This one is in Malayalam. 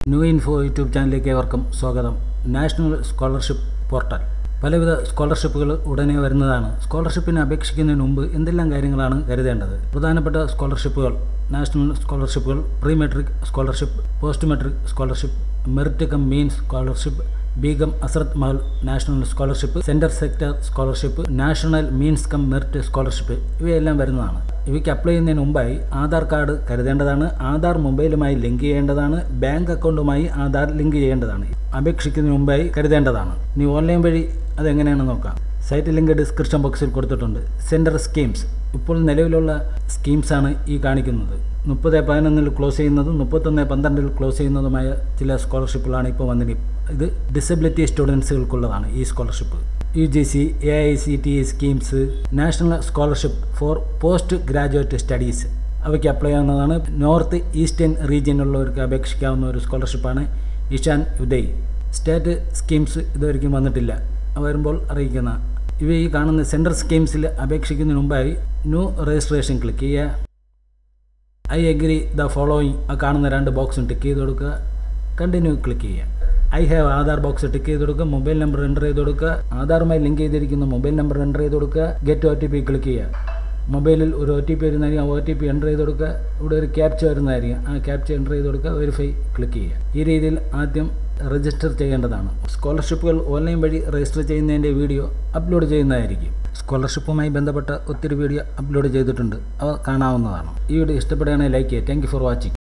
ന്യൂ ഇൻഫോ യൂട്യൂബ് ചാനലിലേക്ക് ഏവർക്കും സ്വാഗതം നാഷണൽ സ്കോളർഷിപ്പ് പോർട്ടൽ പലവിധ സ്കോളർഷിപ്പുകൾ ഉടനെ വരുന്നതാണ് സ്കോളർഷിപ്പിന് അപേക്ഷിക്കുന്നതിന് മുമ്പ് എന്തെല്ലാം കാര്യങ്ങളാണ് കരുതേണ്ടത് പ്രധാനപ്പെട്ട സ്കോളർഷിപ്പുകൾ നാഷണൽ സ്കോളർഷിപ്പുകൾ pre matric scholarship post matric scholarship merit cum mean scholarship Begum Hazrat Mahal national scholarship centre sector scholarship national means cum merit scholarship ഇവയെല്ലാം വരുന്നതാണ് ഇവയ്ക്ക് അപ്ലൈ ചെയ്യുന്നതിന് മുമ്പായി ആധാർ കാർഡ് കരുതേണ്ടതാണ് ആധാർ മൊബൈലുമായി ലിങ്ക് ചെയ്യേണ്ടതാണ് ബാങ്ക് അക്കൗണ്ടുമായി ആധാർ ലിങ്ക് ചെയ്യേണ്ടതാണ് അപേക്ഷിക്കുന്നതിന് മുമ്പായി കരുതേണ്ടതാണ് ഇനി ഓൺലൈൻ വഴി അതെങ്ങനെയാണെന്ന് നോക്കാം സൈറ്റ് ലിങ്ക് ഡിസ്ക്രിപ്ഷൻ ബോക്സിൽ കൊടുത്തിട്ടുണ്ട് സെൻറ്റർ സ്കീംസ് ഇപ്പോൾ നിലവിലുള്ള സ്കീംസാണ് ഈ കാണിക്കുന്നത് മുപ്പത് പതിനൊന്നിൽ ക്ലോസ് ചെയ്യുന്നതും മുപ്പത്തൊന്ന് പന്ത്രണ്ടിൽ ക്ലോസ് ചെയ്യുന്നതുമായ ചില സ്കോളർഷിപ്പുകളാണ് ഇപ്പോൾ വന്നിട്ട് ഇത് ഡിസബിലിറ്റി സ്റ്റുഡൻസുകൾക്കുള്ളതാണ് ഈ scholarship U G C A I C T schemes national scholarship for post graduate studies അവയ്ക്ക് അപ്ലൈ ചെയ്യാവുന്നതാണ് നോർത്ത് ഈസ്റ്റേൺ റീജിയനിലുള്ളവർക്ക് അപേക്ഷിക്കാവുന്ന ഒരു സ്കോളർഷിപ്പാണ് ഇഷാൻ ഉദയ് സ്റ്റേറ്റ് സ്കീംസ് ഇതുവരെയ്ക്കും വന്നിട്ടില്ല അവ വരുമ്പോൾ അറിയിക്കുന്ന ഇവ ഈ കാണുന്ന സെൻട്രൽ സ്കീംസിൽ അപേക്ഷിക്കുന്നതിന് മുമ്പായി ന്യൂ രജിസ്ട്രേഷൻ ക്ലിക്ക് ചെയ്യുക ഐ എഗ്രി ദ ഫോളോയിങ് ആ കാണുന്ന രണ്ട് ബോക്സും ടിക്ക് ചെയ്ത് കൊടുക്കുക കണ്ടിന്യൂ ക്ലിക്ക് ചെയ്യുക I have Aadhaar box tick ചെയ്ത് കൊടുക്കുക മൊബൈൽ നമ്പർ എൻ്റർ ചെയ്ത് കൊടുക്കുക ആധാറുമായി ലിങ്ക് ചെയ്തിരിക്കുന്ന മൊബൈൽ നമ്പർ എൻ്റർ ചെയ്ത് കൊടുക്കുക get O T P click ചെയ്യുക മൊബൈലിൽ ഒരു ഒ ടി പി വരുന്നതായിരിക്കും ആ ഒ ടി പി എൻ്റർ ചെയ്ത് കൊടുക്കുക ഇവിടെ ഒരു ക്യാപ്ച വരുന്നതായിരിക്കും ആ ക്യാപ്ച എൻ്റർ ചെയ്ത് കൊടുക്കുക വെരിഫൈ ക്ലിക്ക് ചെയ്യുക ഈ രീതിയിൽ ആദ്യം രജിസ്റ്റർ ചെയ്യേണ്ടതാണ് സ്കോളർഷിപ്പുകൾ ഓൺലൈൻ വഴി രജിസ്റ്റർ ചെയ്യുന്നതിൻ്റെ വീഡിയോ അപ്ലോഡ് ചെയ്യുന്നതായിരിക്കും സ്കോളർഷിപ്പുമായി ബന്ധപ്പെട്ട ഒത്തിരി വീഡിയോ അപ്ലോഡ് ചെയ്തിട്ടുണ്ട് അവ കാണാവുന്നതാണ് ഈ വീഡിയോ ഇഷ്ടപ്പെടുകയാണെങ്കിൽ ലൈക്ക് ചെയ്യുക താങ്ക് ഫോർ വാച്ചിങ്